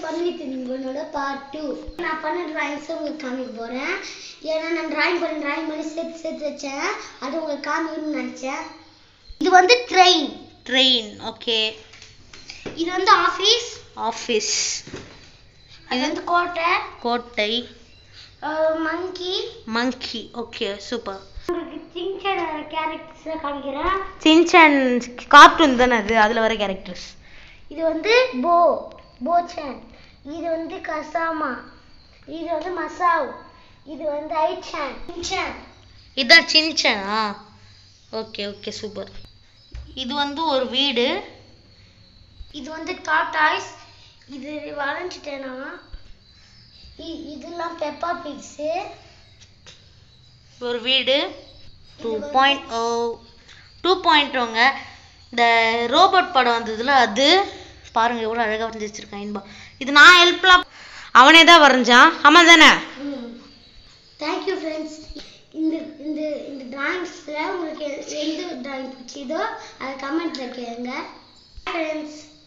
பண்ணி தின்பனோட part two நான் பண்ண டிராயிங்ஸை உங்களுக்கு காமிக்க போகிறேன் ஏன்னா நான் டிராயிங் பண்ணி டிராயிங் பண்ணி சேர்த்து சேர்த்து வச்சேன் அது உங்களுக்கு காமிக்கணும்னு நினச்சேன் இது வந்து ட்ரெயின் ட்ரெயின் ஓகே இது வந்து ஆஃபீஸ் ஆஃபீஸ் இது வந்து கோட்டை கோட்டை மங்கி மங்கி ஓகே சூப்பர் உங்களுக்கு சின்ன கேரக்டர்ஸை காமிக்கிறேன் சின்சான் கார்ட்டூன் தானே அது அதில் வர கேரக்டர்ஸ் இது வந்து போ போச்சன் இது வந்து கசாமா இது வந்து மசாவ் இது வந்து ஐச்சான் இன்சான் இதான் சின்சானா ஓகே ஓகே சூப்பர் இது வந்து ஒரு வீடு இது வந்து டாட்டாய்ஸ் இது வளைஞ்சிட்டேனா இ- இதெல்லாம் பெப்பா பிக்ஸு ஒரு வீடு டூ பாயிண்ட் ஓ டூ பாயிண்ட்டோங்க இந்த ரோபோட் படம் வந்ததுல அது பாருங்க எவ்வளோ அழகாக வரைஞ்சி வச்சிருக்கான் இன்பா இது நான் ஹெல்ப்லாம் அவனே தான் வரைஞ்சான் ஆமாம் தானே தேங்க்யூ ஃப்ரெண்ட்ஸ் இந்த இந்த இந்த டிராயிங்ஸில் உங்களுக்கு எ- எந்த டிராயிங் பிடிச்சதோ அதை கமெண்ட்டில் கேளுங்க ஃப்ரெண்ட்ஸ்